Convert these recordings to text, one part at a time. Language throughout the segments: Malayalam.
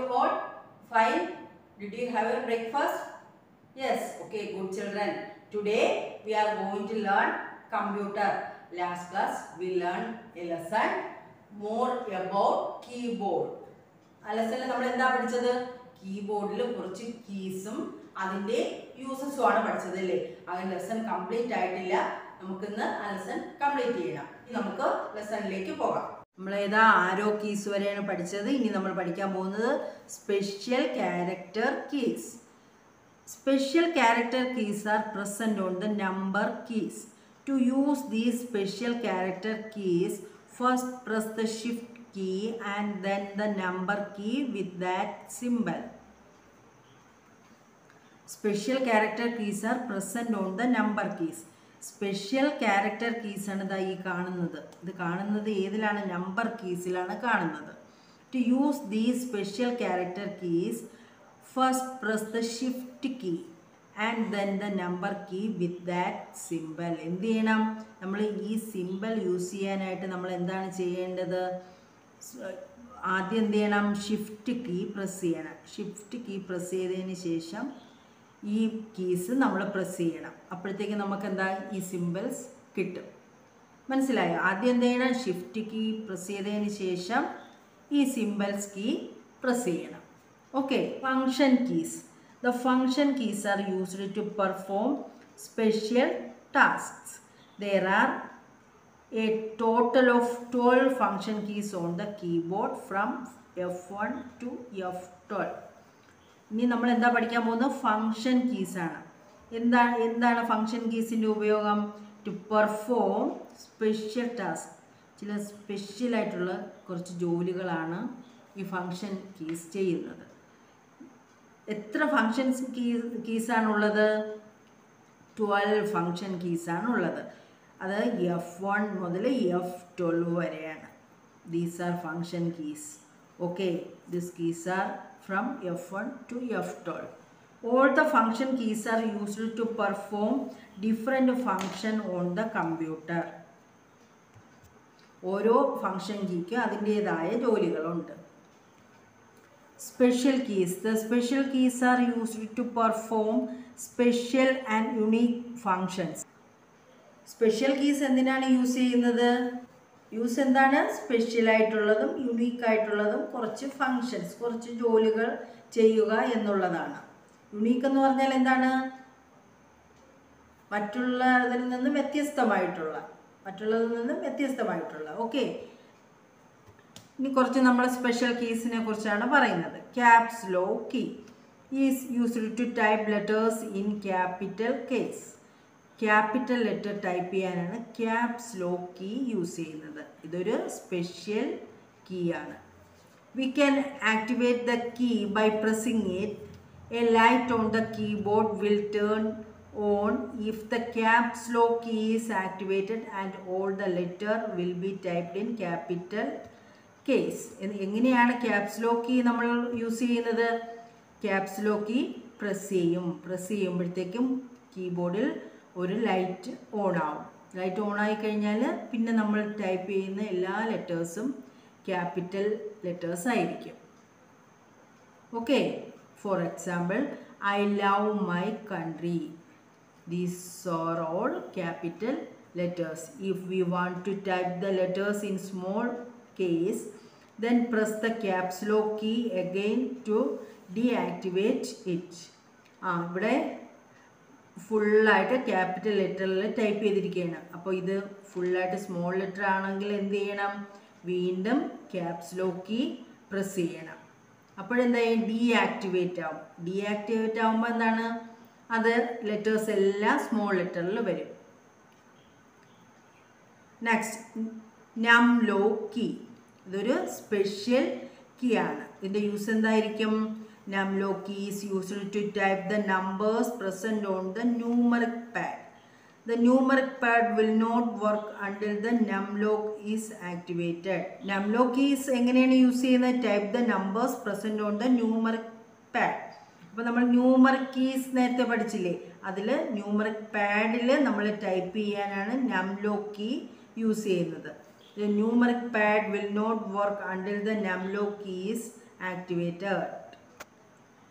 all? Fine. Did you have a breakfast? Yes. Okay, good children. Today we are going to learn computer. Last class we learned a lesson more about keyboard. ആ ലെസണിൽ നമ്മൾ എന്താ പഠിച്ചത് കീബോർഡിൽ കുറച്ച് കീസും അതിന്റെ യൂസസും ആണ് പഠിച്ചത് അല്ലേ ആ ലെസൺ കംപ്ലീറ്റ് ആയിട്ടില്ല നമുക്കിന്ന് ആ ലെസൺ കംപ്ലീറ്റ് ചെയ്യണം ഇനി നമുക്ക് ലെസണിലേക്ക് പോകാം നമ്മൾ ഏതാ ആരോ കീസ് വരെയാണ് പഠിച്ചത് ഇനി നമ്മൾ പഠിക്കാൻ പോകുന്നത് special character keys Special character keys are present on the number keys. To use these special character keys, first press the shift key and then the number key with that symbol. Special character keys are present on the number keys. Special character keys ആണ് ഇതാ ഈ കാണുന്നത് ഇത് കാണുന്നത് ഏതിലാണ് നമ്പർ കീസിലാണ് കാണുന്നത് to use these special character keys first press the shift key and then the number key with that simple എന്ത് ചെയ്യണം നമ്മൾ ഈ സിമ്പിൾ യൂസ് ചെയ്യാനായിട്ട് നമ്മൾ എന്താണ് ചെയ്യേണ്ടത് സ്- ആദ്യം എന്ത് ചെയ്യണം ഷിഫ്റ്റ് കീ പ്രസ് ചെയ്യണം ഷിഫ്റ്റ് കീ പ്രസ് ചെയ്തതിന് ശേഷം ഈ കീസ് നമ്മൾ പ്രസ് ചെയ്യണം അപ്പോഴത്തേക്ക് നമുക്ക് എന്താ ഈ സിമ്പിൾസ് കിട്ടും മനസ്സിലായോ ആദ്യം എന്ത് ചെയ്യണം ഷിഫ്റ്റ് കീ പ്രസ് ചെയ്തതിന് ശേഷം ഈ സിമ്പിൾസ് കീ പ്രസ് ചെയ്യണം okay function keys the function keys are used to perform special tasks there are a total of 12 function keys on the keyboard from F1 to F12. ഇനി നമ്മൾ എന്താ പഠിക്കാൻ പോകുന്നത് ഫങ്ഷൻ കീസ് ആണ് എന്താണ് എന്താണ് ഫങ്ഷൻ കീസിൻ്റെ ഉപയോഗം ടു പെർഫോം സ്പെഷ്യൽ ടാസ്ക് ചില സ്പെഷ്യൽ ആയിട്ടുള്ള കുറച്ച് ജോലികളാണ് ഈ ഫങ്ഷൻ കീസ് ചെയ്യുന്നത് എത്ര ഫങ്ഷൻസ് കീ കീസാണുള്ളത് ട്വൽവ് ഫങ്ഷൻ കീസാണ് ഉള്ളത് അത് എഫ് വൺ മുതൽ എഫ് ട്വൽവ് വരെയാണ് these are function keys okay this keys are from F one to F twelve all the function keys are used to perform different function on the computer ഓരോ ഫങ്ഷൻ കീക്ക് അതിൻ്റേതായ ജോലികളുണ്ട് Special keys. The special keys are used to perform special and unique functions. Special keys എന്തിനാണ് യൂസ് ചെയ്യുന്നത് യൂസ് എന്താണ് സ്പെഷ്യൽ ആയിട്ടുള്ളതും യുണീക്ക് ആയിട്ടുള്ളതും കുറച്ച് ഫങ്ഷൻസ് കുറച്ച് ജോലികൾ ചെയ്യുക എന്നുള്ളതാണ് യുണീക്ക് എന്ന് പറഞ്ഞാൽ എന്താണ് മറ്റുള്ളതിൽ നിന്ന് വ്യത്യസ്തമായിട്ടുള്ള മറ്റുള്ളതിൽ നിന്ന് വ്യത്യസ്തമായിട്ടുള്ള ഓക്കെ ഇനി കുറച്ച് നമ്മൾ സ്പെഷ്യൽ കീസിനെ കുറിച്ചാണ് പറയുന്നത് caps lock key is used to type letters in capital case capital letter type ചെയ്യാനാണ് ക്യാപ്സ് ലോ കീ യൂസ് ചെയ്യുന്നത് ഇതൊരു സ്പെഷ്യൽ കീ ആണ് we can activate the key by pressing it a light on the keyboard will turn on if the caps lock key is activated and all the letter will be typed in capital case എങ്ങനെയാണ് ക്യാപ്സ് ലോ കീ നമ്മൾ യൂസ് ചെയ്യുന്നത് ക്യാപ്സ് ലോ കീ പ്രസ് ചെയ്യും പ്രസ് ചെയ്യുമ്പോഴത്തേക്കും കീബോർഡിൽ ഒരു ലൈറ്റ് ഓൺ ആവും ലൈറ്റ് ഓൺ ആയി കഴിഞ്ഞാൽ പിന്നെ നമ്മൾ ടൈപ്പ് ചെയ്യുന്ന എല്ലാ ലെറ്റേഴ്സും ക്യാപിറ്റൽ ലെറ്റേഴ്സ് ആയിരിക്കും okay for example I love my country these are all capital letters. If we want to type the letters in small case, then press the caps lock key again to deactivate it. ആ ഇവിടെ ഫുള്ളായിട്ട് ക്യാപിറ്റൽ ലെറ്ററിൽ ടൈപ്പ് ചെയ്തിരിക്കുകയാണ് അപ്പോൾ ഇത് ഫുള്ളായിട്ട് സ്മോൾ ലെറ്റർ ആണെങ്കിൽ എന്ത് ചെയ്യണം വീണ്ടും ക്യാപ്സ് ലോക്ക് കീ പ്രസ് ചെയ്യണം അപ്പോഴെന്താ ഡീആക്ടിവേറ്റ് ആവും ഡീആക്ടിവേറ്റ് ആവുമ്പോൾ എന്താണ് അത് ലെറ്റേഴ്സ് എല്ലാം സ്മോൾ ലെറ്ററിൽ വരും നെക്സ്റ്റ് നം ലോ കീ ഇതൊരു സ്പെഷ്യൽ കീ ആണ് ഇതിൻ്റെ യൂസ് എന്തായിരിക്കും num lock key is used to type the numbers present on the numeric pad the numeric pad will not work until the num lock is activated num lock keys എങ്ങനെയാണ് യൂസ് ചെയ്യുന്നത് type the numbers present on the numeric pad അപ്പോൾ നമ്മൾ ന്യൂമറിക് കീസ് നേരത്തെ പഠിച്ചില്ലേ അതിൽ ന്യൂമറിക് പാഡിൽ നമ്മൾ ടൈപ്പ് ചെയ്യാനാണ് നം ലോ കീ യൂസ് ചെയ്യുന്നത് the numeric pad will not work until the num lock key is activated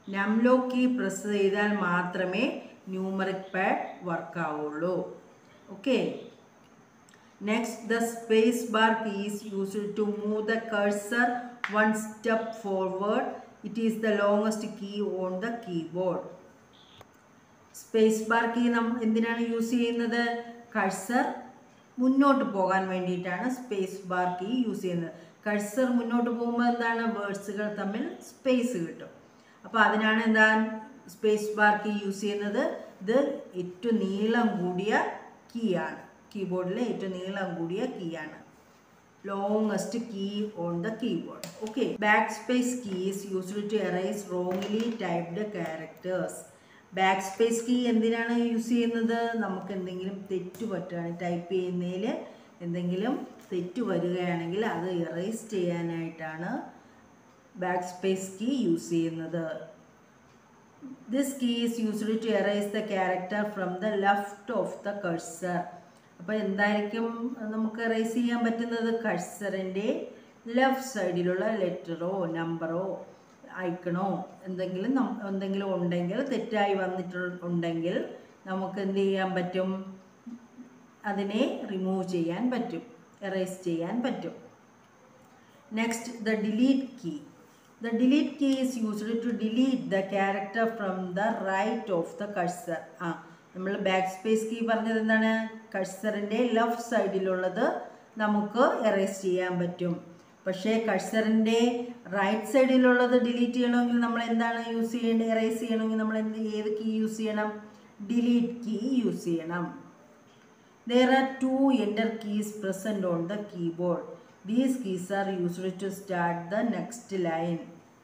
num lock key press ചെയ്താൽ മാത്രമേ ന്യൂമറിക് പാഡ് വർക്ക് ആവുള്ളൂ okay Next, the space bar key is used to move the cursor one step forward. It is the longest key on the keyboard. Space bar key നം എന്തിനാണ് യൂസ് ചെയ്യുന്നത് കഴ്സർ മുന്നോട്ട് പോകാൻ വേണ്ടിയിട്ടാണ് സ്പേസ് ബാർ കീ യൂസ് ചെയ്യുന്നത് കഴ്സർ മുന്നോട്ട് പോകുമ്പോൾ എന്താണ് വേർഡ്സുകൾ തമ്മിൽ സ്പേസ് കിട്ടും അപ്പോൾ അതിനാണ് എന്താ സ്പേസ് ബാർ കീ യൂസ് ചെയ്യുന്നത് ഇത് ഏറ്റവും നീളം കൂടിയ കീ ആണ് കീബോർഡിലെ ഏറ്റവും നീളം കൂടിയ കീ ആണ് longest key on the keyboard okay back space key is used to erase wrongly typed characters back space key എന്തിനാണ് യൂസ് ചെയ്യുന്നത് നമുക്ക് എന്തെങ്കിലും തെറ്റ് പറ്റുകയാണ് ടൈപ്പ് ചെയ്യുന്നതിൽ എന്തെങ്കിലും തെറ്റ് വരികയാണെങ്കിൽ അത് എറേസ് ചെയ്യാനായിട്ടാണ് ബാക്ക് സ്പേസ് കീ യൂസ് ചെയ്യുന്നത് this key is used to erase the character from the left of the cursor അപ്പോൾ എന്തായിരിക്കും നമുക്ക് എറേസ് ചെയ്യാൻ പറ്റുന്നത് കഴ്സറിൻ്റെ ലെഫ്റ്റ് സൈഡിലുള്ള ലെറ്ററോ നമ്പറോ ഐക്കണോ എന്തെങ്കിലും നം- എന്തെങ്കിലും ഉണ്ടെങ്കിൽ തെറ്റായി വന്നിട്ടുണ്ടെങ്കിൽ നമുക്ക് എന്ത് ചെയ്യാൻ പറ്റും അതിനെ റിമൂവ് ചെയ്യാൻ പറ്റും എറേസ് ചെയ്യാൻ പറ്റും next the delete key the delete key is used to delete the character from the right of the cursor ആ നമ്മൾ ബാക്ക് സ്പേസ് കീ പറഞ്ഞത് എന്താണ് കഴ്സറിൻ്റെ ലെഫ്റ്റ് സൈഡിലുള്ളത് നമുക്ക് എറേസ് ചെയ്യാൻ പറ്റും പക്ഷേ കഴ്സറിൻ്റെ റൈറ്റ് സൈഡിലുള്ളത് ഡിലീറ്റ് ചെയ്യണമെങ്കിൽ നമ്മൾ എന്താണ് യൂസ് ചെയ്യേണ്ടത് എറേസ് ചെയ്യണമെങ്കിൽ നമ്മൾ എന്ത് ഏത് കീ യൂസ് ചെയ്യണം ഡിലീറ്റ് കീ യൂസ് ചെയ്യണം There are two enter keys present on the keyboard. These keys are used to start the next line.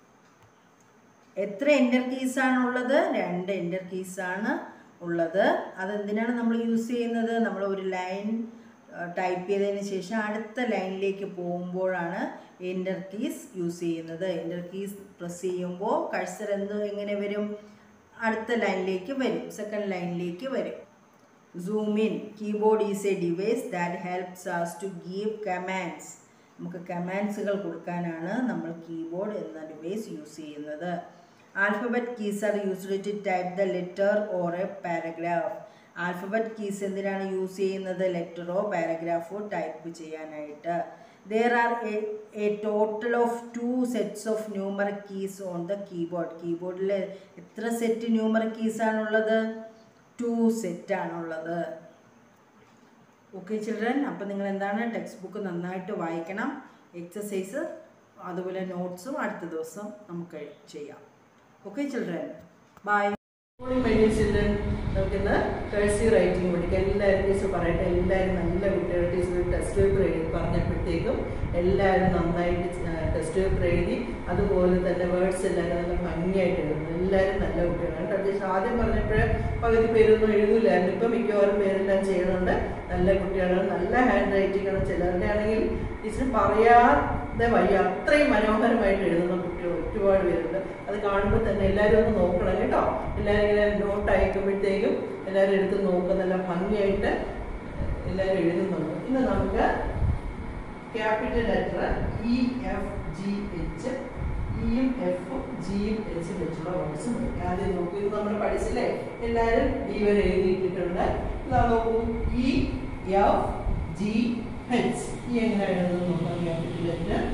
എത്ര എൻ്റർ കീസ് ആണ് ഉള്ളത് രണ്ട് എൻ്റർ കീസ് ആണ് ഉള്ളത് അതെന്തിനാണ് നമ്മൾ യൂസ് ചെയ്യുന്നത് നമ്മൾ ഒരു ലൈൻ ടൈപ്പ് ചെയ്തതിന് ശേഷം അടുത്ത ലൈനിലേക്ക് പോകുമ്പോഴാണ് എൻ്റർ കീസ് യൂസ് ചെയ്യുന്നത് എൻ്റർ കീസ് പ്രസ് ചെയ്യുമ്പോൾ കഴ്സർ എന്ത് എങ്ങനെ വരും അടുത്ത ലൈനിലേക്ക് വരും സെക്കൻഡ് ലൈനിലേക്ക് വരും Zoom in. Keyboard is a device that helps us to give commands. നമുക്ക് കമാൻഡ്സുകൾ കൊടുക്കാനാണ് നമ്മൾ കീബോർഡ് എന്ന ഡിവൈസ് യൂസ് ചെയ്യുന്നത് alphabet keys are used to type the letter or a paragraph alphabet keys എന്തിനാണ് യൂസ് ചെയ്യുന്നത് ലെറ്ററോ പാരഗ്രാഫോ ടൈപ്പ് ചെയ്യാനായിട്ട് there are a total of two sets of numeric keys on the keyboard കീബോർഡിൽ എത്ര സെറ്റ് ന്യൂമറിക് കീസ് ആണുള്ളത് ടു സെറ്റ് ആണുള്ളത് ഓക്കെ ചിൽഡ്രൻ അപ്പം നിങ്ങൾ എന്താണ് ടെക്സ്റ്റ് ബുക്ക് നന്നായിട്ട് വായിക്കണം എക്സസൈസ് അതുപോലെ നോട്ട്സും അടുത്ത ദിവസം നമുക്ക് ചെയ്യാം okay children bye morning my dear children നമുക്കിന്ന് കഴ്സി റൈറ്റിംഗ് പഠിക്കാം എല്ലാവരും ടീച്ചർ പറയട്ടെ എല്ലാവരും നല്ല കുട്ടികൾ ടീച്ചർ ടെസ്റ്റ് പേപ്പർ എഴുതി പറഞ്ഞപ്പോഴത്തേക്കും എല്ലാവരും നന്നായിട്ട് ടെസ്റ്റ് പേപ്പർ എഴുതി അതുപോലെ തന്നെ വേർഡ്സ് എല്ലാവരും നല്ല ഭംഗിയായിട്ട് എഴുതുന്നു എല്ലാവരും നല്ല കുട്ടികളാണ് കേട്ടോ ടീച്ചർ ആദ്യം പറഞ്ഞപ്പോൾ പകുതി പേരൊന്നും എഴുതില്ലായിരുന്നു ഇപ്പം മിക്കവാറും പേരെല്ലാം ചെയ്യുന്നുണ്ട് നല്ല കുട്ടികളാണ് നല്ല ഹാൻഡ് റൈറ്റിംഗ് ആണ് ചിലരുടെ ആണെങ്കിൽ ടീച്ചർ പറയാതെ വയ്യ അത്രയും മനോഹരമായിട്ട് എഴുതുന്ന കുട്ടികൾ ഒരുപാട് പേരുണ്ട് അത് കാണുമ്പോൾ തന്നെ എല്ലാവരും ഒന്ന് നോക്കണം കേട്ടോ എല്ലാവരും ഇങ്ങനെ നോട്ട് അയക്കുമ്പോഴത്തേക്കും എല്ലാവരും എടുത്ത് നോക്കുക നല്ല ഭംഗിയായിട്ട് എല്ലാവരും എഴുതുന്നുണ്ട് ഇന്ന് നമുക്ക് capital letter E F G H ഇയും എഫും ജിയും എച്ചും വെച്ചുള്ള വേർഡ്സ് ഉണ്ട് ആദ്യം നോക്കൂ ഇത് നമ്മൾ പഠിച്ചില്ലേ എല്ലാവരും ഈ വരെ എഴുതിയിട്ടിട്ടുണ്ട് ഇതാ നോക്കൂ ഇ എഫ് ജി എച്ച് ഈ എങ്ങനെ എഴുതുന്നു നോക്കാം capital letter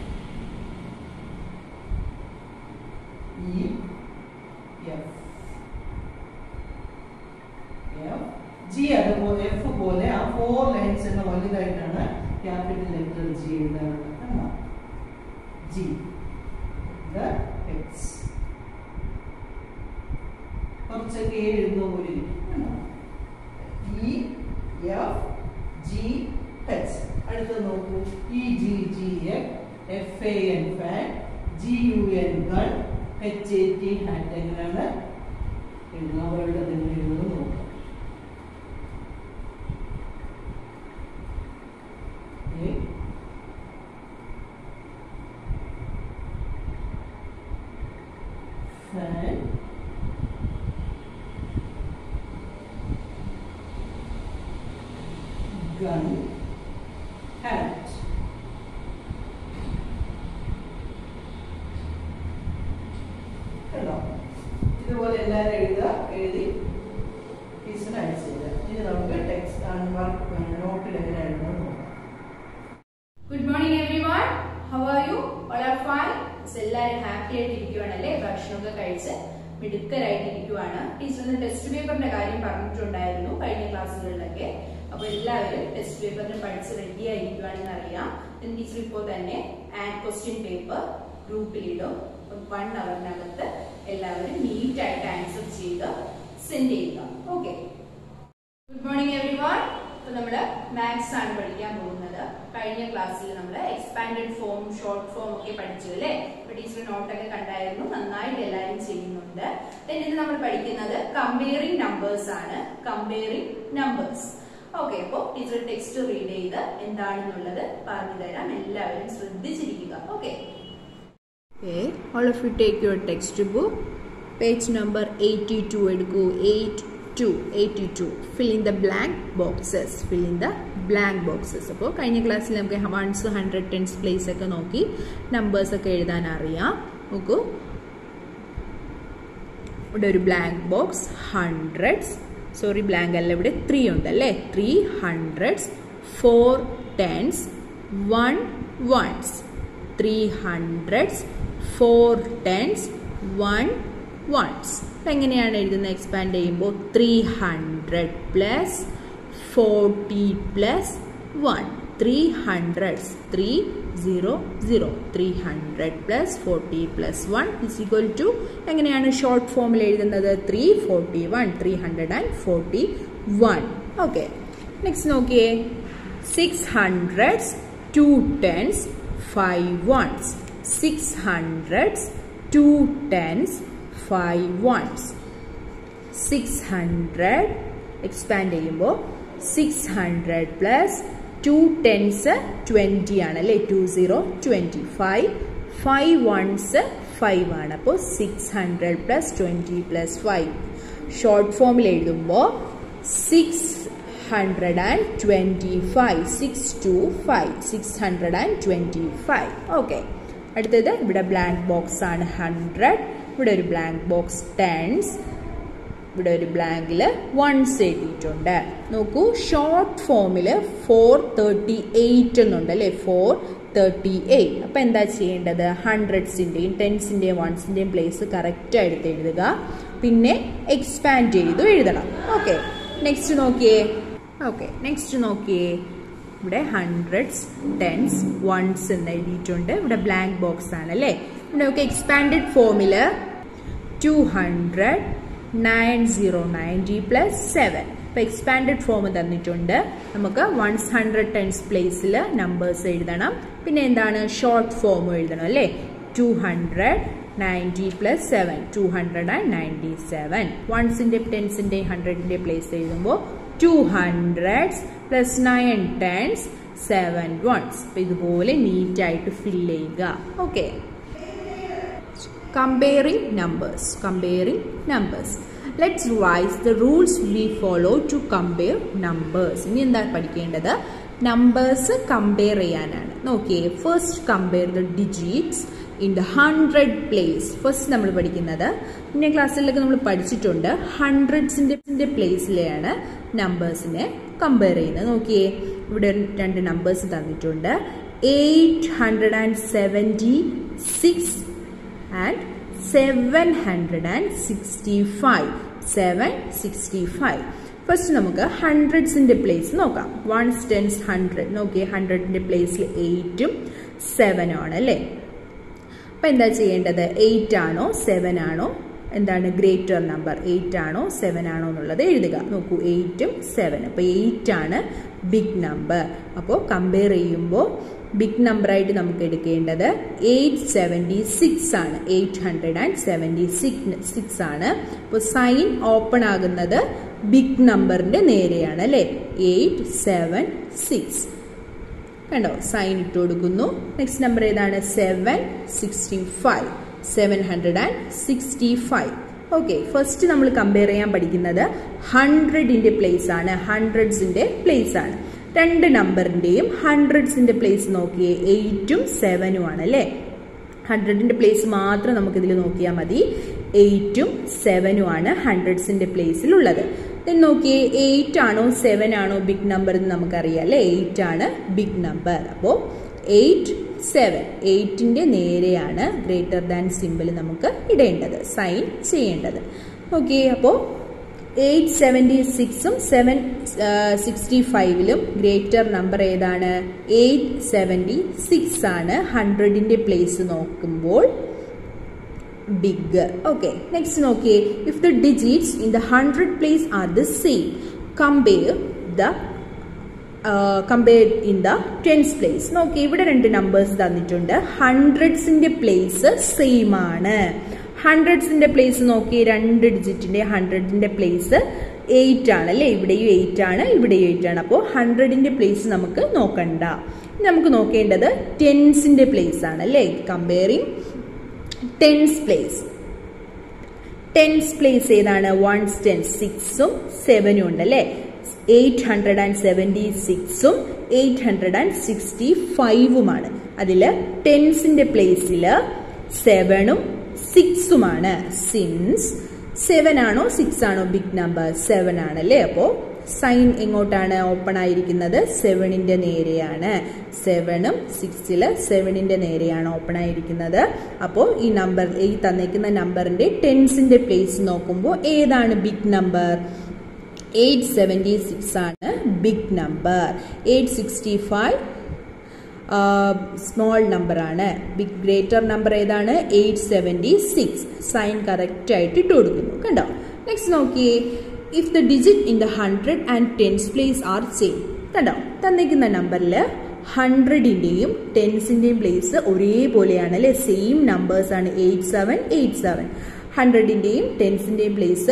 E F F G അതുപോലെ എഫ് പോലെ ആ ഫോർ ലൈൻസ് എന്ന വലുതായിട്ടാണ് ക്യാപിറ്റൽ ലെറ്റർ ജി എഴുതാറുള്ളത് കണ്ടോ ജി എക്സ് കുറച്ചൊക്കെ എഴുതുന്ന പോലെ ഇരിക്കും. കണ്ടോ ഇ എഫ് ജി എച്ച് അടുത്ത നോക്കൂ E G G F A N fan G U N gun H A T hat എങ്ങനെയാണ് എഴുതുക അവരുടെ തന്നെ എഴുതുന്നത് നോക്കാം A fan gun hat കേട്ടോ ഇതുപോലെ എല്ലാവരും എഴുതുക എഴുതി ടീച്ചറിന് അയച്ചു തരാം ഇനി നമുക്ക് ടെക്സ്റ്റ് വർക്ക് നോട്ടിൽ എങ്ങനെ എഴുതണം നോക്കാം good morning everyone how are you all are fine എല്ലാവരും ഹാപ്പി ആയിട്ട് ഇരിക്കുവാണല്ലേ ഭക്ഷണമൊക്കെ കഴിച്ച് മിടുക്കരായിട്ട് ഇരിക്കുവാണ് ടീച്ചർ ടെസ്റ്റ് പേപ്പറിന്റെ കാര്യം പറഞ്ഞിട്ടുണ്ടായിരുന്നു കഴിഞ്ഞ ക്ലാസ്സുകളിലൊക്കെ അപ്പൊ എല്ലാവരും ടെസ്റ്റ് പേപ്പറിന് പഠിച്ച് റെഡി ആയിരിക്കുവാണെന്ന് അറിയാം ടീച്ചർ ഇപ്പോൾ തന്നെ ആൻഡ് ക്വസ്റ്റ്യൻ പേപ്പർ ഗ്രൂപ്പിലിടും വൺ അവറിനകത്ത് എല്ലാവരും നീറ്റ് ആയിട്ട് ആൻസർ ചെയ്ത് സെൻഡ് ചെയ്യുക ഓക്കെ ഗുഡ് മോർണിംഗ് എവ്രിവൺ ഇപ്പൊ നമ്മള് മാത്സ് ആണ് പഠിക്കാൻ പോകുന്നത് കഴിഞ്ഞ ക്ലാസ്സിൽ നമ്മൾ എക്സ്പാൻഡഡ് ഫോം ഷോർട്ട് ഫോം ഒക്കെ പഠിച്ചു അല്ലേ അപ്പൊ ടീച്ചർ നോട്ടൊക്കെ കണ്ടായിരുന്നു നന്നായിട്ട് എല്ലാവരും ചെയ്യുന്നുണ്ട് Then ഇന്ന് നമ്മൾ പഠിക്കുന്നത് കമ്പയറിംഗ് നമ്പേഴ്സ് ആണ് കമ്പയറിംഗ് നമ്പേഴ്സ് ഓക്കെ അപ്പോൾ ടീച്ചർ ടെക്സ്റ്റ് റീഡ് ചെയ്ത് എന്താണെന്നുള്ളത് പറഞ്ഞു തരാം എല്ലാവരും ശ്രദ്ധിച്ചിരിക്കുക okay Okay, all of you take your textbook. Page number 82 എടുക്കൂ 82 82 fill in the blank boxes fill in the blank boxes അപ്പോൾ കഴിഞ്ഞ ക്ലാസ്സിൽ നമുക്ക് വൺസ് ഹൺഡ്രഡ് ടെൻസ് പ്ലേസ് ഒക്കെ നോക്കി നമ്പേഴ്സ് ഒക്കെ എഴുതാൻ അറിയാം നോക്കൂ ഇവിടെ ഒരു blank box hundreds sorry blank അല്ല ഇവിടെ ത്രീ ഉണ്ട് അല്ലേ three hundreds four tens one ones three hundreds four tens one ones അപ്പം എങ്ങനെയാണ് എഴുതുന്നത് എക്സ്പാൻഡ് ചെയ്യുമ്പോൾ three hundred plus forty plus one three hundreds three zero zero three hundred plus forty plus one is equal to എങ്ങനെയാണ് ഷോർട്ട് ഫോമിൽ എഴുതുന്നത് three forty one three hundred and forty one okay next നോക്കിയേ six hundreds two tens five ones six hundreds two tens five ones six hundred expand ചെയ്യുമ്പോൾ six hundred plus two tens twenty ആണ് അല്ലേ two zero twenty five five ones five ആണ് അപ്പോൾ six hundred plus twenty plus five short ഫോമിൽ എഴുതുമ്പോൾ six hundred and twenty five six two five six hundred and twenty five okay അടുത്തത് ഇവിടെ ബ്ലാങ്ക് ബോക്സ് ആണ് ഹൺഡ്രഡ് ഇവിടെ ഒരു ബ്ലാങ്ക് ബോക്സ് ടെൻസ് ഇവിടെ ഒരു ബ്ലാങ്കിൽ വൺസ് എഴുതിയിട്ടുണ്ട് നോക്കൂ ഷോർട്ട് ഫോമിൽ ഫോർ തേർട്ടി എയ്റ്റ് എന്നുണ്ട് അല്ലേ ഫോർ തേർട്ടി എയ്റ്റ് അപ്പം എന്താ ചെയ്യേണ്ടത് ഹൺഡ്രഡ്സിൻ്റെയും ടെൻസിൻ്റെയും വൺസിൻ്റെയും പ്ലേസ് കറക്റ്റ് എടുത്ത് എഴുതുക പിന്നെ എക്സ്പാൻഡ് ചെയ്തു എഴുതണം ഓക്കെ നെക്സ്റ്റ് നോക്കിയേ ഓക്കെ നെക്സ്റ്റ് നോക്കിയേ ഇവിടെ ഹൺഡ്രഡ്സ് ടെൻസ് വൺസ് എന്ന് എഴുതിയിട്ടുണ്ട് ഇവിടെ ബ്ലാങ്ക് ബോക്സ് ആണ് അല്ലേ ഇവിടെ നമുക്ക് എക്സ്പാൻഡഡ് ഫോമിൽ two hundred nine zero ninety plus seven ഇപ്പം എക്സ്പാൻഡഡ് ഫോം തന്നിട്ടുണ്ട് നമുക്ക് വൺസ് ഹൺഡ്രഡ് ടെൻസ് പ്ലേസിൽ നമ്പേഴ്സ് എഴുതണം പിന്നെ എന്താണ് ഷോർട്ട് ഫോം എഴുതണം അല്ലേ two hundred ninety plus seven two hundred and ninety seven വൺസിൻ്റെ ടെൻസിൻ്റെ ഹൺഡ്രഡിൻ്റെ പ്ലേസ് എഴുതുമ്പോൾ two hundreds plus nine tens seven ones അപ്പം ഇതുപോലെ നീറ്റായിട്ട് ഫില്ല് ചെയ്യുക okay comparing numbers comparing numbers let's revise the rules we follow to compare numbers ഇനി എന്താ പഠിക്കേണ്ടത് നമ്പേഴ്സ് കമ്പയർ ചെയ്യാനാണ് നോക്കിയേ first compare the digits in the hundred place first നമ്മൾ പഠിക്കുന്നത് പിന്നെ ക്ലാസ്സിലൊക്കെ നമ്മൾ പഠിച്ചിട്ടുണ്ട് ഹൺഡ്രഡ്സിൻ്റെ പ്ലേസിലെയാണ് നമ്പേഴ്സിനെ കമ്പയർ ചെയ്യുന്നത് നോക്കിയേ ഇവിടെ രണ്ട് നമ്പേഴ്സ് തന്നിട്ടുണ്ട് eight hundred and seventy six and seven hundred and sixty five seven sixty five first നമുക്ക് ഹൺഡ്രഡ്സിൻ്റെ പ്ലേസ് നോക്കാം വൺസ് ടെൻസ് ഹൺഡ്രഡ് നോക്കിയേ ഹൺഡ്രഡിൻ്റെ പ്ലേസിൽ എയ്റ്റും സെവനും ആണ് അല്ലേ അപ്പം എന്താ ചെയ്യേണ്ടത് എയ്റ്റ് ആണോ സെവൻ ആണോ എന്താണ് ഗ്രേറ്റർ നമ്പർ എയ്റ്റ് ആണോ സെവൻ ആണോ എന്നുള്ളത് എഴുതുക നോക്കൂ എയ്റ്റും സെവൻ അപ്പോൾ എയ്റ്റ് ആണ് ബിഗ് നമ്പർ അപ്പോൾ കമ്പയർ ചെയ്യുമ്പോൾ ബിഗ് നമ്പറായിട്ട് നമുക്ക് എടുക്കേണ്ടത് എയ്റ്റ് സെവൻറ്റി സിക്സ് ആണ് eight hundred and seventy six six ആണ് അപ്പോൾ സൈൻ ഓപ്പൺ ആകുന്നത് ബിഗ് നമ്പറിൻ്റെ നേരെയാണ് അല്ലേ എയ്റ്റ് സെവൻ സിക്സ് കണ്ടോ സൈൻ ഇട്ട് കൊടുക്കുന്നു നെക്സ്റ്റ് നമ്പർ ഏതാണ് seven sixty five seven hundred and sixty five okay first നമ്മൾ കമ്പയർ ചെയ്യാൻ പഠിക്കുന്നത് ഹൺഡ്രഡിൻ്റെ പ്ലേസ് ആണ് ഹൺഡ്രഡ്സിൻ്റെ പ്ലേസ് ആണ് രണ്ട് നമ്പറിൻ്റെയും ഹൺഡ്രഡ്സിൻ്റെ പ്ലേസ് നോക്കിയേ എയ്റ്റും സെവനും ആണ് അല്ലേ ഹൺഡ്രഡിൻ്റെ പ്ലേസ് മാത്രം നമുക്കിതിൽ നോക്കിയാൽ മതി എയ്റ്റും സെവനും ആണ് ഹൺഡ്രഡ്സിന്റെ പ്ലേസിലുള്ളത് ദെൻ നോക്കിയേ എയ്റ്റ് ആണോ സെവൻ ആണോ ബിഗ് നമ്പർ എന്ന് നമുക്കറിയാം അല്ലേ എയ്റ്റ് ആണ് ബിഗ് നമ്പർ അപ്പോൾ എയ്റ്റ് സെവൻ എയ്റ്റിന്റെ നേരെയാണ് ഗ്രേറ്റർ ദാൻ സിമ്പിൾ നമുക്ക് ഇടേണ്ടത് സൈൻ ചെയ്യേണ്ടത് ഓക്കെ അപ്പോൾ എയ്റ്റ് സെവൻറ്റി സിക്സും സെവൻ സിക്സ്റ്റി ഫൈവിലും ഗ്രേറ്റർ നമ്പർ ഏതാണ് എയ്റ്റ് സെവൻറ്റി സിക്സ് ആണ് ഹൺഡ്രഡിന്റെ പ്ലേസ് നോക്കുമ്പോൾ ബിഗ് ഓക്കെ നെക്സ്റ്റ് നോക്കിയേ if the digits in the hundred place are the same compare the compare in the tens place നോക്കി ഇവിടെ രണ്ട് നമ്പേഴ്സ് തന്നിട്ടുണ്ട് ഹൺഡ്രഡ്സിന്റെ പ്ലേസ് സെയിം ആണ് ഹൺഡ്രഡ്സിന്റെ പ്ലേസ് നോക്കി രണ്ട് ഡിജിറ്റിന്റെ ഹൺഡ്രഡിന്റെ പ്ലേസ് എയ്റ്റ് ആണ് അല്ലേ ഇവിടെയും എയ്റ്റ് ആണ് ഇവിടെയും എയ്റ്റ് ആണ് അപ്പോൾ ഹൺഡ്രഡിന്റെ പ്ലേസ് നമുക്ക് നോക്കണ്ട നമുക്ക് നോക്കേണ്ടത് ടെൻസിന്റെ പ്ലേസ് ആണ് അല്ലേ comparing tens place tens place ഏതാണ് വൺസ് ടെൻ സിക്സും സെവനും ഉണ്ട് അല്ലേ എയ്റ്റ് ഹൺഡ്രഡ് ആൻഡ് സെവൻറ്റി സിക്സും എയ്റ്റ് ഹൺഡ്രഡ് ആൻഡ് സിക്സ്റ്റി ഫൈവുമാണ് അതിൽ ടെൻസിന്റെ പ്ലേസിൽ സെവനും സിക്സുമാണ് സിൻസ് സെവൻ ആണോ സിക്സ് ആണോ ബിഗ് നമ്പർ സെവൻ ആണല്ലേ അപ്പോൾ സൈൻ എങ്ങോട്ടാണ് ഓപ്പൺ ആയിരിക്കുന്നത് സെവനിന്റെ നേരെയാണ് സെവനും സിക്സില് സെവനിന്റെ നേരെയാണ് ഓപ്പൺ ആയിരിക്കുന്നത് അപ്പോൾ ഈ നമ്പർ ഈ തന്നേക്കുന്ന നമ്പറിന്റെ ടെൻസിന്റെ പ്ലേസ് നോക്കുമ്പോൾ ഏതാണ് big number eight seventy six ആണ് big number eight sixty five small number ആണ് ബിഗ് ഗ്രേറ്റർ നമ്പർ ഏതാണ് eight seventy six sign correct ആയിട്ട് ഇട്ട് കൊടുക്കുന്നു കണ്ടോ നെക്സ്റ്റ് നോക്കിയേ if the digit in the hundred and tens place are same കണ്ടോ തന്നിരിക്കുന്ന നമ്പറിൽ ഹൺഡ്രഡിൻ്റെയും ടെൻസിൻ്റെയും പ്ലേസ് ഒരേപോലെയാണ് അല്ലെ സെയിം നമ്പേഴ്സ് ആണ് എയ്റ്റ് സെവൻ എയ്റ്റ് സെവൻ ഹൺഡ്രഡിൻ്റെയും ടെൻസിൻ്റെയും പ്ലേസ്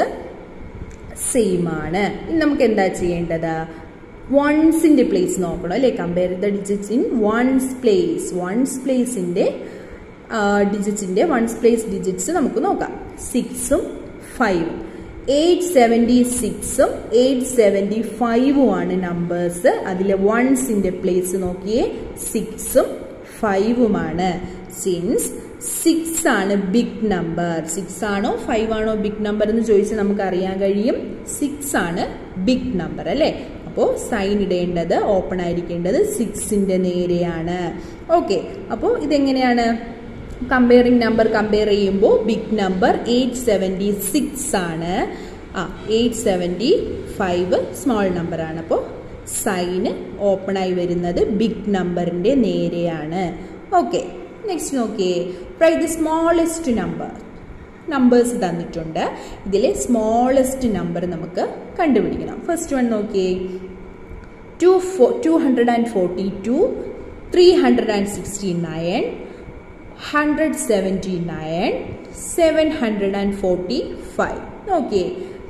സെയിം ആണ് ഇനി നമുക്ക് എന്താ ചെയ്യേണ്ടത് വൺസിന്റെ പ്ലേസ് നോക്കണം അല്ലെ compare the digits in ones place ones പ്ലേസിന്റെ ഡിജിറ്റ്സിന്റെ വൺസ് പ്ലേസ് ഡിജിറ്റ്സ് നമുക്ക് നോക്കാം സിക്സും ഫൈവും എയ്റ്റ് സെവൻറ്റി സിക്സും എയ്റ്റ് സെവൻറ്റി ഫൈവും ആണ് നമ്പേഴ്സ് അതിൽ വൺസിന്റെ പ്ലേസ് നോക്കിയേ സിക്സും ഫൈവുമാണ് സിൻസ് സിക്സ് ആണ് ബിഗ് നമ്പർ സിക്സ് ആണോ ഫൈവ് ആണോ ബിഗ് നമ്പർ എന്ന് ചോദിച്ചാൽ നമുക്ക് അറിയാൻ കഴിയും സിക്സ് ആണ് ബിഗ് നമ്പർ അല്ലേ അപ്പോൾ സൈൻ ഇടേണ്ടത് ഓപ്പൺ ആയിരിക്കേണ്ടത് സിക്സിന്റെ നേരെയാണ് ഓക്കെ അപ്പോൾ ഇതെങ്ങനെയാണ് കമ്പയറിംഗ് നമ്പർ കമ്പയർ ചെയ്യുമ്പോൾ big number eight seventy six ആണ് ആ eight seventy five small number ആണ് അപ്പോൾ സൈന് ഓപ്പൺ ആയി വരുന്നത് ബിഗ് നമ്പറിന്റെ നേരെയാണ് ഓക്കെ നെക്സ്റ്റ് നോക്കിയേ write the smallest number numbers തന്നിട്ടുണ്ട് ഇതിലെ സ്മോളസ്റ്റ് നമ്പർ നമുക്ക് കണ്ടുപിടിക്കണം ഫസ്റ്റ് വൺ നോക്കിയേ two four two hundred and forty two three hundred and sixty nine hundred seventy nine seven hundred and forty five നോക്കിയേ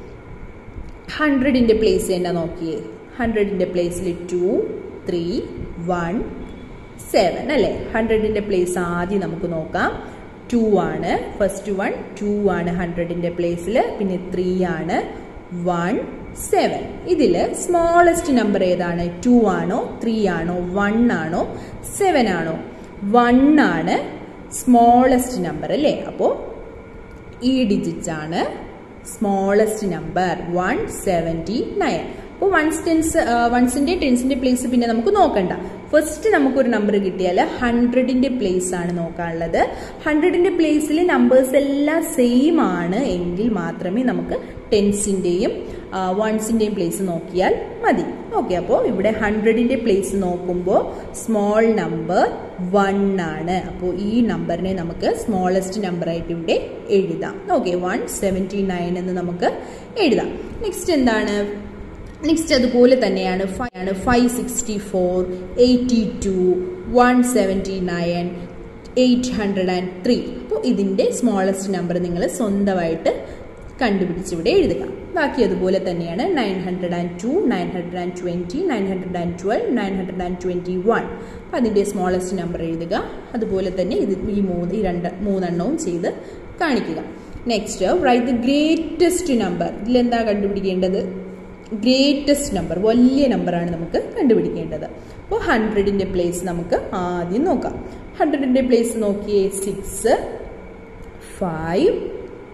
ഹൺഡ്രഡിൻ്റെ പ്ലേസ് തന്നെ നോക്കിയേ ഹൺഡ്രഡിൻ്റെ പ്ലേസിൽ ടു ത്രീ വൺ സെവൻ അല്ലേ ഹൺഡ്രഡിൻ്റെ പ്ലേസ് ആദ്യം നമുക്ക് നോക്കാം ടു ആണ് ഫസ്റ്റ് വൺ ടു ആണ് ഹൺഡ്രഡിൻ്റെ പ്ലേസിൽ പിന്നെ ത്രീ ആണ് വൺ സെവൻ ഇതിൽ സ്മോളസ്റ്റ് നമ്പർ ഏതാണ് ടു ആണോ ത്രീ ആണോ വൺ ആണോ സെവൻ ആണോ വൺ ആണ് സ്മോളസ്റ്റ് നമ്പർ അല്ലേ അപ്പോൾ ഈ ഡിജിറ്റ്സ് ആണ് smallest number one seventy nine അപ്പോൾ വൺസ് ടെൻസ് വൺസിന്റെ ടെൻസിന്റെ പ്ലേസ് പിന്നെ നമുക്ക് നോക്കണ്ട ഫസ്റ്റ് നമുക്കൊരു നമ്പർ കിട്ടിയാൽ ഹൺഡ്രഡിന്റെ പ്ലേസ് ആണ് നോക്കാനുള്ളത് ഹൺഡ്രഡിന്റെ പ്ലേസിൽ നമ്പേഴ്സ് എല്ലാം സെയിം ആണ് എങ്കിൽ മാത്രമേ നമുക്ക് ടെൻസിന്റെയും വൺസിന്റെയും പ്ലേസ് നോക്കിയാൽ മതി ഓക്കെ അപ്പോൾ ഇവിടെ ഹൺഡ്രഡിന്റെ പ്ലേസ് നോക്കുമ്പോൾ സ്മോൾ നമ്പർ വൺ ആണ് അപ്പോൾ ഈ നമ്പറിനെ നമുക്ക് സ്മോളസ്റ്റ് നമ്പർ ആയിട്ട് ഇവിടെ എഴുതാം ഓക്കെ വൺ സെവൻറ്റി നയൻ എന്ന് നമുക്ക് എഴുതാം നെക്സ്റ്റ് എന്താണ് നെക്സ്റ്റ് അതുപോലെ തന്നെയാണ് ഫൈവ് ആണ് five sixty four eighty two one seventy nine eight hundred and three അപ്പോൾ ഇതിൻ്റെ സ്മോളസ്റ്റ് നമ്പർ നിങ്ങൾ സ്വന്തമായിട്ട് കണ്ടുപിടിച്ചിവിടെ എഴുതുക ബാക്കി അതുപോലെ തന്നെയാണ് nine hundred and two nine hundred and twenty nine hundred and twelve nine hundred and twenty one അപ്പോൾ അതിൻ്റെ സ്മോളസ്റ്റ് നമ്പർ എഴുതുക അതുപോലെ തന്നെ ഇത് ഈ മൂന്ന് ഈ രണ്ട് മൂന്നെണ്ണവും ചെയ്ത് കാണിക്കുക next write the greatest number ഇതിലെന്താ കണ്ടുപിടിക്കേണ്ടത് ഗ്രേറ്റസ്റ്റ് നമ്പർ വലിയ നമ്പറാണ് നമുക്ക് കണ്ടുപിടിക്കേണ്ടത് അപ്പോൾ ഹൺഡ്രഡിൻ്റെ പ്ലേസ് നമുക്ക് ആദ്യം നോക്കാം ഹൺഡ്രഡിൻ്റെ പ്ലേസ് നോക്കിയേ six five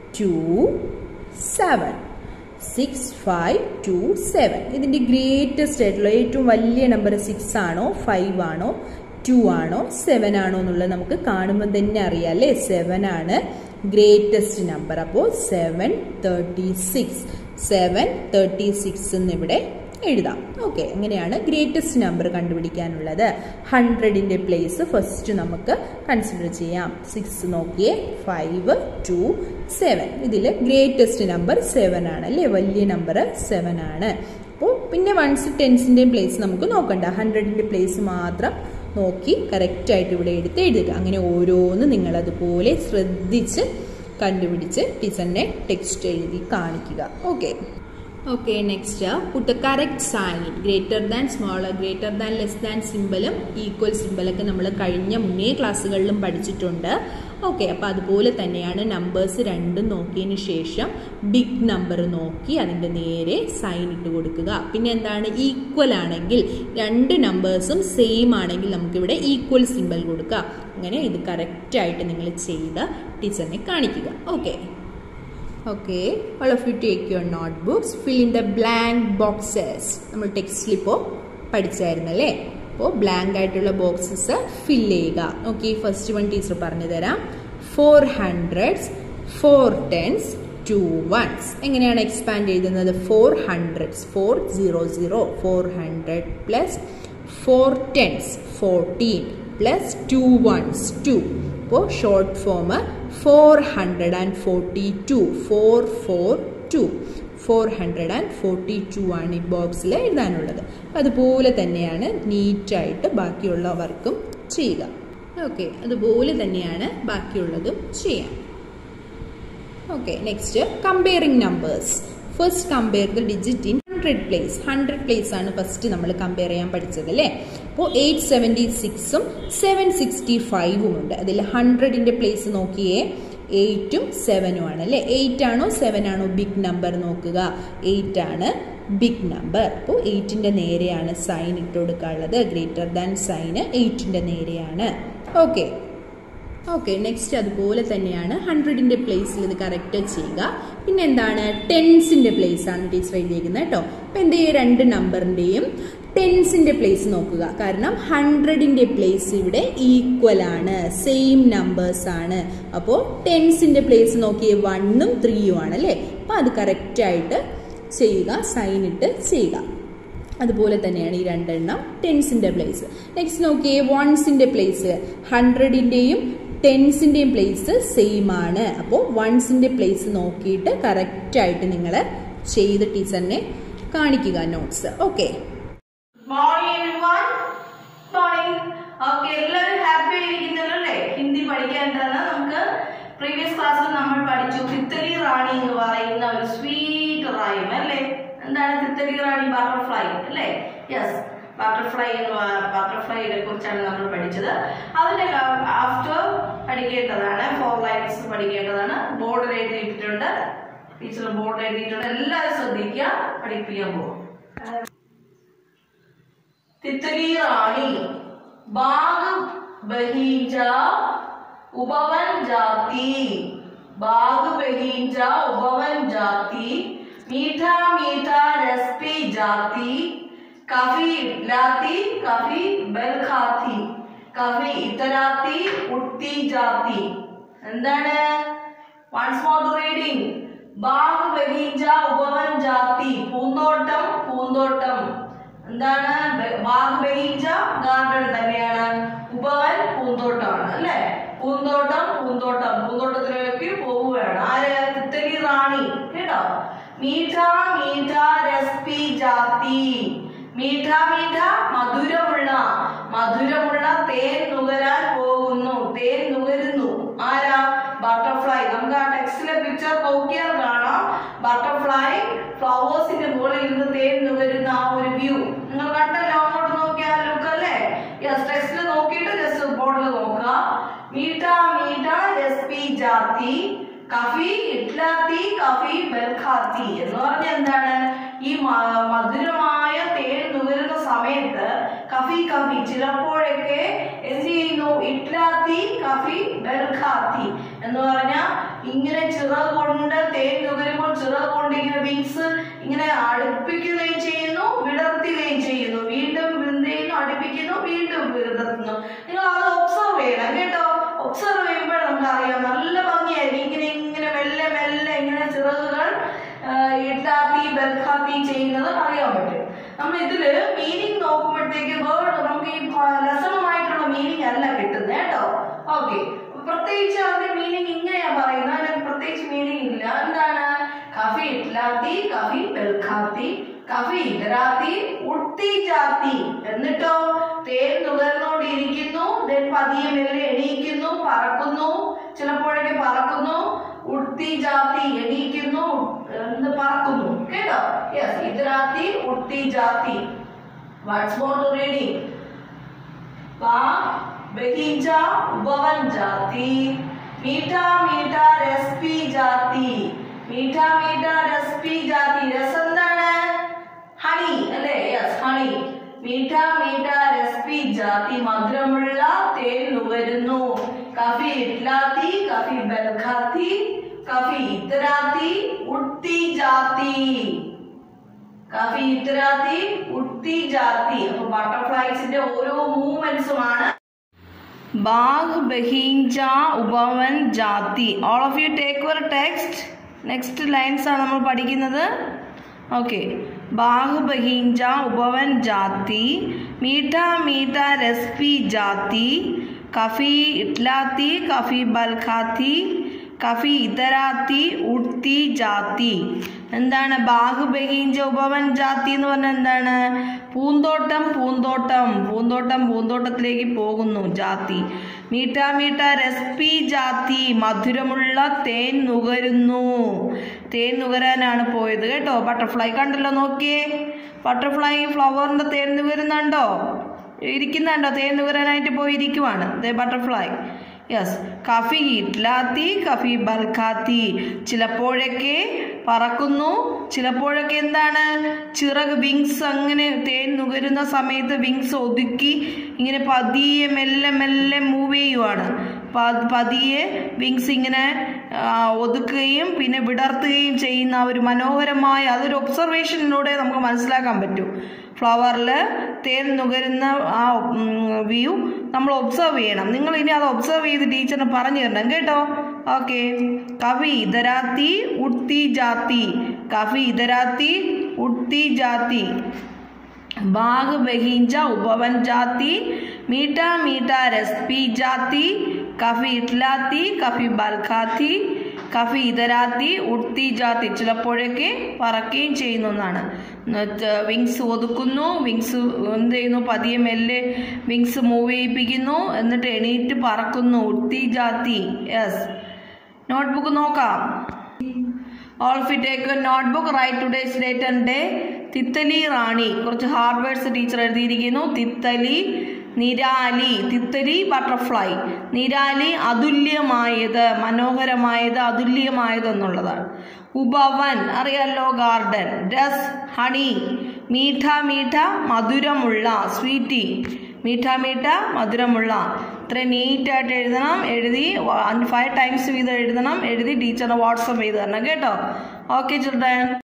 two seven six five two seven ഇതിൻ്റെ ഗ്രേറ്റസ്റ്റ് ആയിട്ടുള്ള ഏറ്റവും വലിയ നമ്പർ സിക്സ് ആണോ ഫൈവ് ആണോ ടു ആണോ സെവൻ ആണോ എന്നുള്ളത് നമുക്ക് കാണുമ്പോൾ തന്നെ അറിയാം അല്ലേ സെവൻ ആണ് ഗ്രേറ്റസ്റ്റ് നമ്പർ അപ്പോൾ seven thirty six seven thirty six എന്നിവിടെ എഴുതാം ഓക്കെ അങ്ങനെയാണ് ഗ്രേറ്റസ്റ്റ് നമ്പർ കണ്ടുപിടിക്കാനുള്ളത് ഹൺഡ്രഡിൻ്റെ പ്ലേസ് ഫസ്റ്റ് നമുക്ക് കൺസിഡർ ചെയ്യാം സിക്സ് നോക്കിയേ ഫൈവ് ടു സെവൻ ഇതിൽ ഗ്രേറ്റസ്റ്റ് നമ്പർ സെവൻ ആണ് അല്ലേ വലിയ നമ്പർ സെവൻ ആണ് അപ്പോൾ പിന്നെ വൺസ് ടെൻസിൻ്റെയും പ്ലേസ് നമുക്ക് നോക്കണ്ട ഹൺഡ്രഡിൻ്റെ പ്ലേസ് മാത്രം നോക്കി കറക്റ്റായിട്ട് ഇവിടെ എടുത്ത് എഴുതുക അങ്ങനെ ഓരോന്ന് നിങ്ങളതുപോലെ ശ്രദ്ധിച്ച് കണ്ടുപിടിച്ച് ടീച്ചറിനെ ടെക്സ്റ്റ് എഴുതി കാണിക്കുക okay okay next put the correct sign greater than smaller greater than less than സിമ്പലും ഈക്വൽ സിമ്പലൊക്കെ നമ്മൾ കഴിഞ്ഞ മുന്നേ ക്ലാസ്സുകളിലും പഠിച്ചിട്ടുണ്ട് ഓക്കെ അപ്പോൾ അതുപോലെ തന്നെയാണ് നമ്പേഴ്സ് രണ്ടും നോക്കിയതിന് ശേഷം ബിഗ് നമ്പർ നോക്കി അതിൻ്റെ നേരെ സൈൻ ഇട്ട് കൊടുക്കുക പിന്നെ എന്താണ് ഈക്വൽ ആണെങ്കിൽ രണ്ട് നമ്പേഴ്സും സെയിം ആണെങ്കിൽ നമുക്കിവിടെ ഈക്വൽ സിമ്പൽ കൊടുക്കുക അങ്ങനെ ഇത് കറക്റ്റായിട്ട് നിങ്ങൾ ചെയ്ത് ടീച്ചറിനെ കാണിക്കുക okay okay all of you take your note books fill in the blank boxes നമ്മൾ ടെക്സ്റ്റിൽ ഇപ്പോൾ പഠിച്ചായിരുന്നല്ലേ അപ്പോൾ ബ്ലാങ്ക് ആയിട്ടുള്ള ബോക്സസ് ഫിൽ ചെയ്യുക ഓക്കെ ഫസ്റ്റ് വൺ ടീച്ചർ പറഞ്ഞു തരാം four hundreds four tens two ones എങ്ങനെയാണ് എക്സ്പാൻഡ് എഴുതുന്നത് four hundreds four zero zero four hundred plus four tens fourteen plus two ones two അപ്പോൾ short form four hundred and forty two four four two four hundred and forty two ആണ് ഈ ബോക്സിൽ എഴുതാനുള്ളത് അപ്പം അതുപോലെ തന്നെയാണ് നീറ്റായിട്ട് ബാക്കിയുള്ള വർക്കും ചെയ്യുക ഓക്കെ അതുപോലെ തന്നെയാണ് ബാക്കിയുള്ളതും ചെയ്യാം okay next comparing numbers first compare the digit in hundred place hundred place ആണ് ഫസ്റ്റ് നമ്മൾ കമ്പയർ ചെയ്യാൻ പഠിച്ചത് അല്ലേ അപ്പോൾ എയ്റ്റ് സെവൻറ്റി സിക്സും സെവൻ സിക്സ്റ്റി ഫൈവും ഉണ്ട് അതിൽ ഹൺഡ്രഡിൻ്റെ പ്ലേസ് നോക്കിയേ എയ്റ്റും സെവനും ആണ് അല്ലേ എയ്റ്റ് ആണോ സെവൻ ആണോ ബിഗ് നമ്പർ നോക്കുക എയ്റ്റ് ആണ് ബിഗ് നമ്പർ അപ്പോൾ എയ്റ്റിൻ്റെ നേരെയാണ് സൈൻ ഇട്ട് കൊടുക്കാനുള്ളത് ഗ്രേറ്റർ ദാൻ സൈന് എയ്റ്റിൻ്റെ നേരെയാണ് ഓക്കെ ഓക്കെ നെക്സ്റ്റ് അതുപോലെ തന്നെയാണ് ഹൺഡ്രഡിൻ്റെ പ്ലേസിൽ ഇത് കറക്റ്റ് ചെയ്യുക പിന്നെ എന്താണ് ടെൻസിൻ്റെ പ്ലേസ് ആണ് ടീച്ചർ എഴുതിയിരിക്കുന്നത് കേട്ടോ അപ്പം എന്ത് ചെയ്യുക രണ്ട് നമ്പറിൻ്റെയും ടെൻസിൻ്റെ പ്ലേസ് നോക്കുക കാരണം ഹൺഡ്രഡിൻ്റെ പ്ലേസ് ഇവിടെ ഈക്വൽ ആണ് സെയിം നമ്പേഴ്സ് ആണ് അപ്പോൾ ടെൻസിൻ്റെ പ്ലേസ് നോക്കിയേ വണ്ണും ത്രീയും ആണ് അല്ലേ അപ്പോൾ അത് കറക്റ്റായിട്ട് ചെയ്യുക സൈൻ ഇട്ട് ചെയ്യുക അതുപോലെ തന്നെയാണ് ഈ രണ്ടെണ്ണം ടെൻസിൻ്റെ പ്ലേസ് നെക്സ്റ്റ് നോക്കിയേ വൺസിൻ്റെ പ്ലേസ് ഹൺഡ്രഡിൻ്റെയും ടെൻസിൻ്റെയും പ്ലേസ് സെയിം ആണ് അപ്പോൾ വൺസിൻ്റെ പ്ലേസ് നോക്കിയിട്ട് കറക്റ്റായിട്ട് നിങ്ങൾ ചെയ്ത് ടീച്ചറിനെ കാണിക്കുക notes okay morning everyone morning okay എല്ലാവരും ഹാപ്പി ആയിരിക്കുന്നല്ലോ അല്ലേ ഹിന്ദി പഠിക്കേണ്ടതെന്ന് നമുക്ക് പ്രീവിയസ് ക്ലാസ്സിൽ നമ്മൾ പഠിച്ചു തിത്തലി റാണി എന്ന് പറയുന്ന ഒരു സ്വീറ്റ് റൈം അല്ലേ എന്താണ് തിത്തലി റാണി ബട്ടർഫ്ലൈ അല്ലേ യെസ് ബട്ടർഫ്ലൈ എന്ന് ബട്ടർഫ്ലൈയെ കുറിച്ചാണ് നമ്മൾ പഠിച്ചത് അതിന്റെ ആഫ്റ്റർ പഠിക്കേണ്ടതാണ് ഫോർ ലൈൻസ് പഠിക്കേണ്ടതാണ് ബോർഡിൽ എഴുതിയിട്ടുണ്ട് ടീച്ചർ ബോർഡ് എഴുതിയിട്ടുണ്ട് എല്ലാവരും ശ്രദ്ധിക്കുക പഠിപ്പിക്കാൻ പോകും तितली रानी बाग बगीचा उपवन जाती बाग बगीचा उपवन जाती मीठा मीठा रस पी जाती काफी लाती काफी बल खाती काफी इतराती उठती जाती എന്താണ് വൺസ് മോർ റീഡിംഗ് ബാഗ് ബഗീച്ച ഉപവൻ ജാതി പൂന്തോട്ടം പൂന്തോട്ടം എന്താണ് ബ- ബാഗ് ബഗീച്ച ഗാർഡൻ തന്നെയാണ് ഉപവൻ പൂന്തോട്ടമാണ് അല്ലേ പൂന്തോട്ടം പൂന്തോട്ടം പൂന്തോട്ടത്തിലേക്ക് പോവുകയാണ് ആര് തിത്തലി റാണി കേട്ടോ മീഠ മീഠ രസ്പി ജാതി മീഠ മീഠ മധുരമുള്ള മധുരമുള്ള തേൻ നുകരാൻ പോകുന്നു തേൻ നുകരുന്നു ആരാ ബട്ടർഫ്ലൈ നമുക്ക് ആ ടെക്സ്റ്റിലെ പിക്ചർ നോക്കിയാൽ കാണാം ബട്ടർഫ്ലൈ ഫ്ലവേഴ്സിന്റെ മുകളിൽ നിന്ന് തേൻ നുകരുന്ന ആ ഒരു വ്യൂ നിങ്ങൾ കണ്ടല്ലോ അങ്ങോട്ട് നോക്കിയാൽ ലുക്ക് അല്ലേ യെസ് ടെക്സ്റ്റിൽ നോക്കിയിട്ട് ജസ്റ്റ് ബോർഡിൽ നോക്കുക മീഠ മീഠ രസ്പി ജാതി കഫി ഇറ്റ്ലാത്തി കഫി ബൽഖാത്തി എന്ന് പറഞ്ഞ എന്താണ് ഈ മ- മധുരമായ തേൻ നുകരുന്ന സമയത്ത് കഫി കഫി ചിലപ്പോഴൊക്കെ എന്ത് ചെയ്യുന്നു ഇറ്റ്ലാത്തി കഫി ബൽഖാത്തി എന്ന് പറഞ്ഞാൽ ഇങ്ങനെ ചിറക് കൊണ്ട് തേൻ നുകരുമ്പോൾ ചിറക് കൊണ്ട് ഇങ്ങനെ വിങ്സ് ഇങ്ങനെ അടുപ്പിക്കുകയും ചെയ്യുന്നു വിടർത്തുകയും ചെയ്യുന്നു വീണ്ടും എന്ത് ചെയ്യുന്നു അടുപ്പിക്കുന്നു വീണ്ടും വിടർത്തുന്നു നിങ്ങൾ അത് ഒബ്സർവ് ചെയ്യണം കേട്ടോ ഒബ്സർവ് ചെയ്യുമ്പോൾ നമുക്ക് അറിയാം നല്ല ഭംഗിയായിരിക്കും ഇങ്ങനെ ഇങ്ങനെ മെല്ലെ മെല്ലെ ഇങ്ങനെ ചിറകുകൾ ആ, ഇട്ടാത്തി ബൽഖാത്തി ചെയ്യുന്നത് അറിയാൻ പറ്റും നമ്മൾ ഇതില് മീനിങ് നോക്കുമ്പോഴത്തേക്ക് വേർഡ് നമുക്ക് ഈ ലസണമായിട്ടുള്ള മീനിങ് അല്ല കിട്ടുന്നത് കേട്ടോ ഓക്കെ പ്രത്യേകിച്ച് അതിന്റെ മീനിങ് ഇങ്ങനെയാ പറയുന്നത് അതിന് പ്രത്യേകിച്ച് മീനിങ് ഇല്ല എന്താണ് കഫി ഇട്ലാത്തി കഫി ബൽഖാത്തി കഫി ഇതരാത്തി ഉട്ടി ജാത്തി എന്നിട്ടോ തേൻ നുകർന്നോണ്ടിരിക്കുന്നു then പതിയെ മെല്ലെ എണീക്കുന്നു പറക്കുന്നു ചിലപ്പോഴൊക്കെ പറക്കുന്നു ഉട്ടി ജാത്തി എണീക്കുന്നു എന്ത് പറക്കുന്നു കേട്ടോ യെസ് ഇതരാത്തി ഉട്ടി ജാത്തി വാട്സ് മോർ ടു റീഡിംഗ് बा बगीचा उपवन जाती मीठा मीठा रस पी जाती मीठा मीठा रस पी जाती രസം എന്താണ് ഹണി അല്ലേ യെസ് ഹണി മീഠ മീഠ രസ് പി ജാതി മധുരമുള്ള തേൻ നുകരുന്നു കഫി ഇട്ലാത്തി കഫി ബൽഖാത്തി കഫി ഇത്തരാത്തി ഉട്ടി ജാത്തി കാഫി ഇത്തരാത്തി ഉട്ടി ജാത്തി അപ്പൊ ബട്ടർഫ്ലൈസിന്റെ ഓരോ മൂവ്മെന്റ്സുമാണ് ബാഗ് ബഹീഞ്ച ഉപവൻ ജാതി all of you take your text next lines ആണ് നമ്മൾ പഠിക്കുന്നത് ഓക്കെ ബാഗ് ബഹീഞ്ച ഉപവൻ ജാതി മീഠ മീഠ രസ്പി ജാതി കഫി ഇട്ലാത്തി കഫി ബൽഖാത്തി കഫി ഇതരാത്തി ഉട്ടി ജാതി എന്താണ് ബാഹു ബഹീഞ്ച ഉപവൻ ജാതി എന്ന് പറഞ്ഞാൽ എന്താണ് പൂന്തോട്ടം പൂന്തോട്ടം പൂന്തോട്ടം പൂന്തോട്ടത്തിലേക്ക് പോകുന്നു ജാതി മീട്ട മീട്ട രസ്പി ജാതി മധുരമുള്ള തേൻ നുകരുന്നു തേൻ നുകരാനാണ് പോയത് കേട്ടോ ബട്ടർഫ്ലൈ കണ്ടല്ലോ നോക്കിയേ ബട്ടർഫ്ലൈ ഫ്ലവറിന്റെ തേൻ നുകരുന്നുണ്ടോ ഇരിക്കുന്നുണ്ടോ തേൻ നുകരാനായിട്ട് പോയി ഇരിക്കുവാണ് ദേ ബട്ടർഫ്ലൈ യെസ് കഫി ഇട്ലാത്തി കഫി ബൽഖാത്തി ചിലപ്പോഴൊക്കെ പറക്കുന്നു ചിലപ്പോഴൊക്കെ എന്താണ് ചിറക് വിങ്സ് അങ്ങനെ തേൻ നുകരുന്ന സമയത്ത് വിങ്സ് ഒതുക്കി ഇങ്ങനെ പതിയെ മെല്ലെ മെല്ലെ മൂവ് ചെയ്യുവാണ് പ- പതിയെ വിങ്സ് ഇങ്ങനെ ആ, ഒതുക്കുകയും പിന്നെ വിടർത്തുകയും ചെയ്യുന്ന ആ ഒരു മനോഹരമായ അതൊരു ഒബ്സർവേഷനിലൂടെ നമുക്ക് മനസ്സിലാക്കാൻ പറ്റും ഫ്ലവറിൽ തേൻ നുകരുന്ന ആ വ്യൂ നമ്മൾ ഒബ്സർവ് ചെയ്യണം നിങ്ങൾ ഇനി അത് ഒബ്സർവ് ചെയ്ത് ടീച്ചറിന് പറഞ്ഞു തരണം കേട്ടോ ഓക്കെ കവി ഇതരാത്തി ഉട്ടി ജാതി കവി ഇതരാത്തി ഉട്ടി ജാതി बाग बगीचा उपवन जाती मीठा मीठा रस पी जाती काफी इटलाती काफी बाल खाती കഫി ഇതരാത്തി ഉട്ടി ജാത്തി ചിലപ്പോഴൊക്കെ പറക്കുകയും ചെയ്യുന്നു എന്നാണ് വിങ്സ് ഒതുക്കുന്നു വിങ്സ് എന്ത് ചെയ്യുന്നു പതിയെ മെല്ലെ വിങ്സ് മൂവ് ചെയ്യിപ്പിക്കുന്നു എന്നിട്ട് എണീറ്റ് പറക്കുന്നു ഉട്ടി ജാത്തി യെസ് നോട്ട്ബുക്ക് നോക്കാം all of you take your notebook write today's date and day തിത്തലി റാണി കുറച്ച് ഹാർഡ് വേർഡ്സ് ടീച്ചർ എഴുതിയിരിക്കുന്നു തിത്തലി നിരാലി തിത്തലി ബട്ടർഫ്ലൈ നിരാലി അതുല്യമായത് മനോഹരമായത് അതുല്യമായത് എന്നുള്ളതാണ് ഉപവൻ അറിയാലോ ഗാർഡൻ രസ് ഹണി മീഠ മീഠ മധുരമുള്ള സ്വീറ്റി മീഠ മീഠ മധുരമുള്ള ഇത്ര നീറ്റായിട്ട് എഴുതണം എഴുതി ഫൈവ് ടൈംസ് വീതം എഴുതണം എഴുതി ടീച്ചറിന് വാട്സപ്പ് ചെയ്ത് തരണം കേട്ടോ ഓക്കെ ചിൽഡ്രൻ